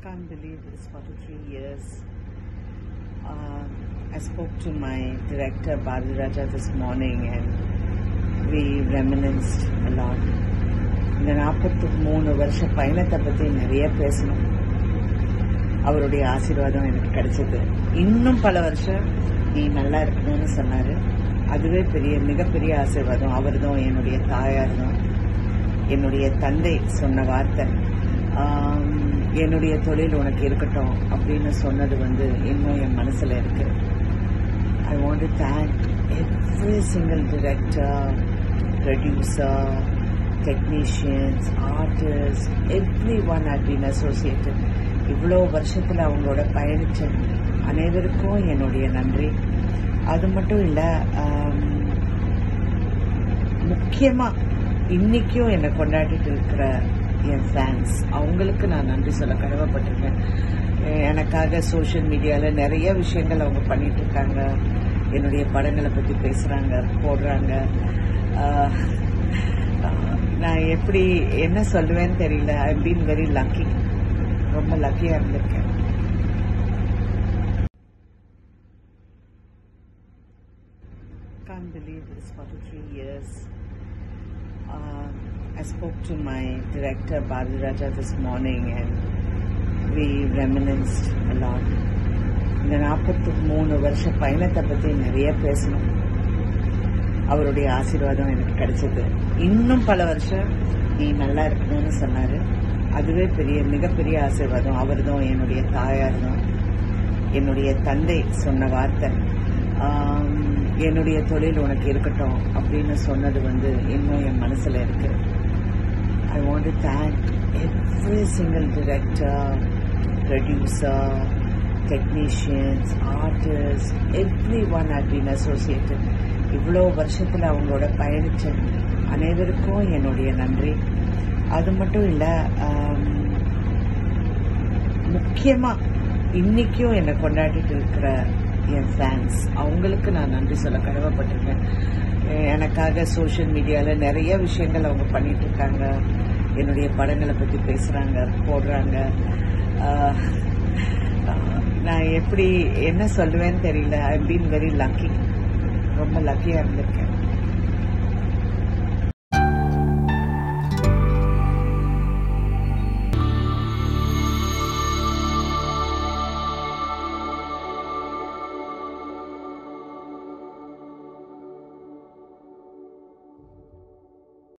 can't believe it's 43 years. Uh, I spoke to my director Bali Raja this morning and we reminisced a lot. இந்த நாற்பத்தி மூணு வருஷ பயணத்தை பற்றி நிறைய பேசணும் அவருடைய ஆசீர்வாதம் எனக்கு கிடைச்சது இன்னும் பல வருஷம் நீ நல்லா இருக்கணும்னு சொன்னாரு அதுவே பெரிய மிகப்பெரிய ஆசீர்வாதம் அவர் தான் என்னுடைய தாயார் தான் என்னுடைய தந்தை சொன்ன வார்த்தை ஆம், என்னுடைய தொழில் உனக்கு இருக்கட்டும் அப்படின்னு சொன்னது வந்து இன்னும் என் மனசுல இருக்கு I want to thank every single director producer technicians artist every one had been associated இவ்வளோ வருஷத்தில் அவங்களோட பயணிச்ச அனைவருக்கும் என்னுடைய நன்றி அது மட்டும் இல்லை முக்கியமா இன்னைக்கும் என்னை கொண்டாடிட்டு இருக்கிற என் ஃபேன்ஸ் அவங்களுக்கு நான் நன்றி சொல்ல கடமைப்பட்டிருக்கேன் எ- எனக்காக சோஷியல் மீடியால நிறைய விஷயங்கள் அவங்க பண்ணிட்டு இருக்காங்க என்னுடைய படங்களை பத்தி பேசுறாங்க போடுறாங்க ஆஹ், ஆஹ், நான் எப்படி என்ன சொல்லுவேன்னு தெரியல ஐ பீன் வெரி லக்கி ரொம்ப லக்கியா இருந்திருக்கேன் can't believe it's 43 years. Uh, I spoke to my director Bali Raja this morning and we reminisced a lot. இந்த நாற்பத்தி மூணு வருஷ பயணத்தை பற்றி நிறைய பேசணும் அவருடைய ஆசீர்வாதம் எனக்கு கிடைச்சது இன்னும் பல வருஷம் நீ நல்லா இருக்கணும்னு சொன்னாரு அதுவே பெரிய மிகப்பெரிய ஆசீர்வாதம் அவர் தான் என்னுடைய தாயார் தான் என்னுடைய தந்தை சொன்ன வார்த்தை ஆம், என்னுடைய தொழில் உனக்கு இருக்கட்டும் அப்படின்னு சொன்னது வந்து இன்னும் என் மனசுல இருக்கு I want to thank every single director producer technicians artist every one had been associated இவ்வளோ வருஷத்தில் அவங்களோட பயணிச்ச அனைவருக்கும் என்னுடைய நன்றி அது மட்டும் இல்லை முக்கியமா இன்னைக்கும் என்னை கொண்டாடிட்டு இருக்கிற என் ஃபேன்ஸ் அவங்களுக்கு நான் நன்றி சொல்ல கடமைப்பட்டிருக்கேன் எ- எனக்காக சோஷியல் மீடியால நிறைய விஷயங்கள் அவங்க பண்ணிட்டு இருக்காங்க என்னுடைய படங்களை பத்தி பேசுறாங்க போடுறாங்க ஆஹ், ஆஹ், நான் எப்படி என்ன சொல்லுவேன்னு தெரியல ஐ பீன் வெரி லக்கி ரொம்ப லக்கியா இருந்திருக்கேன்